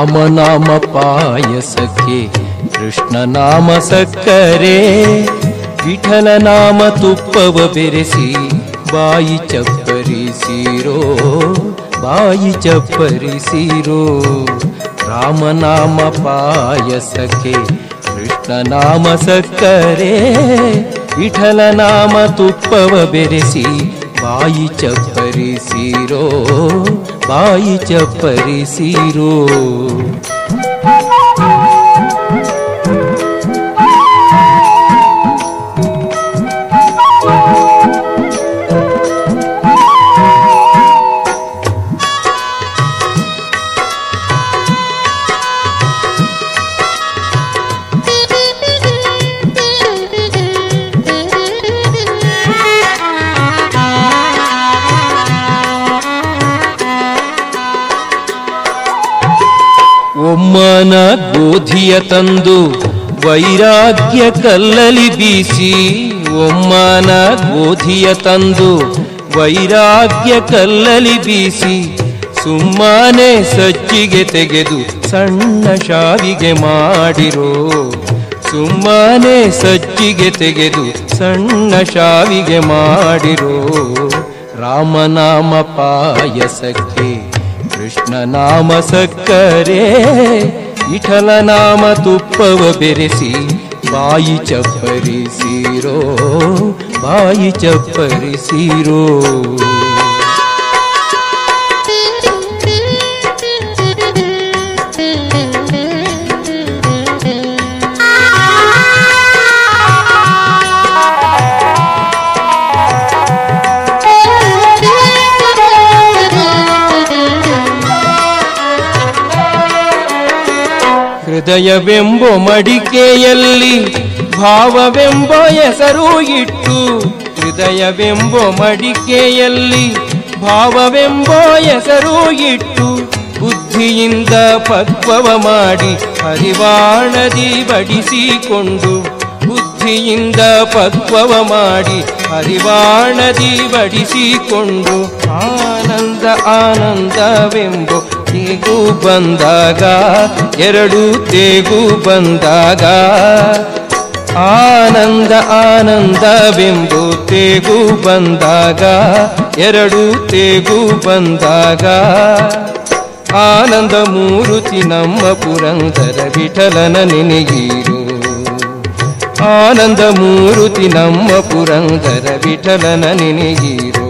ರಾಮನಾಮ ಪಾಯಸಕ್ಕೆ ಕೃಷ್ಣ ನಾಮ ಸಕ್ಕರೆ ವಿಠಲ ನಾಮ ತುಪ್ಪವ ಬೆರೆಸಿ ಬಾಯಿ ಚಪ್ಪರಿಸಿರೋ ಬಾಯಿ ಚಪ್ಪರಿಸಿರೋ ರಾಮನಾಮ ಪಾಯಸಕ್ಕೆ ಕೃಷ್ಣ ನಾಮ ಸಕ್ಕರೆ ವಿಠಲ ನಾಮ ತುಪ್ಪವ ಬೆರೆಸಿ ಬಾಯಿ ಚಪ್ಪರಿಸಿರೋ ಬಾಯಿ ಚಪ್ಪರಿಸಿರೋ ಒಮ್ಮನ ಗೋಧಿಯ ತಂದು ವೈರಾಗ್ಯ ಕಲ್ಲಲಿ ಬೀಸಿ ಒಮ್ಮನ ಗೋಧಿಯ ತಂದು ವೈರಾಗ್ಯ ಕಲ್ಲಲಿ ಬೀಸಿ ಸುಮ್ಮನೆ ಸಜ್ಜಿಗೆ ತೆಗೆದು ಸಣ್ಣ ಶಾವಿಗೆ ಮಾಡಿರೋ ಸುಮ್ಮನೆ ಸಜ್ಜಿಗೆ ತೆಗೆದು ಸಣ್ಣ ಶಾವಿಗೆ ಮಾಡಿರೋ ರಾಮನಾಮ ಪಾಯಸಕ್ಕೆ ಕೃಷ್ಣ ನಾಮ ಸಕ್ಕರೆ ವಿಠಲ ನಾಮ ತುಪ್ಪವ ಬೆರೆಸಿ ಬಾಯಿ ಚಪ್ಪರಿಸಿರೋ ಬಾಯಿ ಚಪ್ಪರಿಸಿರೋ ಹೃದಯವೆಂಬೋ ಮಡಿಕೆಯಲ್ಲಿ ಭಾವವೆಂಬ ಹೆಸರು ಇಟ್ಟು ಹೃದಯವೆಂಬೋ ಮಡಿಕೆಯಲ್ಲಿ ಭಾವವೆಂಬೋ ಹೆಸರು ಇಟ್ಟು ಬುದ್ಧಿಯಿಂದ ಪಕ್ವವ ಮಾಡಿ ಹರಿವಾಣದಿ ಬಡಿಸಿಕೊಂಡು ಬುದ್ಧಿಯಿಂದ ಪಕ್ವವ ಮಾಡಿ ಹರಿವಾಣದಿ ಬಡಿಸಿಕೊಂಡು ಆನಂದ ಆನಂದವೆಂಬು ತೇಗು ಬಂದಾಗ ಎರಡು ತೇಗು ಬಂದಾಗ ಆನಂದ ಆನಂದವೆಂಬು ತೇಗು ಬಂದಾಗ ಎರಡು ತೇಗು ಬಂದಾಗ ಆನಂದ ಮೂರುತಿ ನಮ್ಮ ಪುರಂದರ ವಿಠಲನ ನೆನೆಗೀರು ಆನಂದ ಮೂರುತಿ ನಮ್ಮ ಪುರಂದರ ವಿಠಲನ ನೆನೆಗೀರು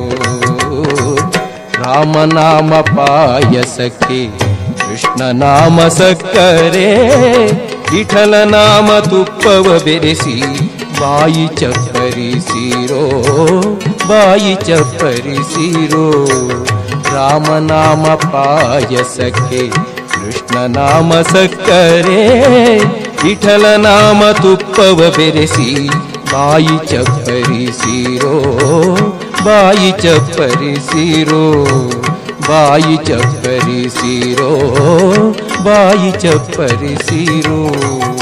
ರಾಮನಾಮ ಪಾಯಸಕ್ಕೆ ಕೃಷ್ಣ ನಾಮ ಸಕ್ಕರೆ ವಿಠಲ ನಾಮ ತುಪ್ಪವ ಬೆರೆಸಿ ಬಾಯಿ ಚಪ್ಪರಿಸಿರೋ ಬಾಯಿ ಚಪ್ಪರಿಸಿರೋ ರಾಮನಾಮ ಪಾಯಸಕ್ಕೆ ಕೃಷ್ಣ ನಾಮ ಸಕ್ಕರೆ ವಿಠಲ ನಾಮ ತುಪ್ಪವ ಬೆರೆಸಿ ಬಾಯಿ ಚಪ್ಪರಿಸಿರೋ ಬಾಯಿ ಚಪ್ಪರಿಸಿರೋ ಬಾಯಿ ಚಪ್ಪರಿಸಿರೋ ಬಾಯಿ ಚಪ್ಪರಿಸಿರೋ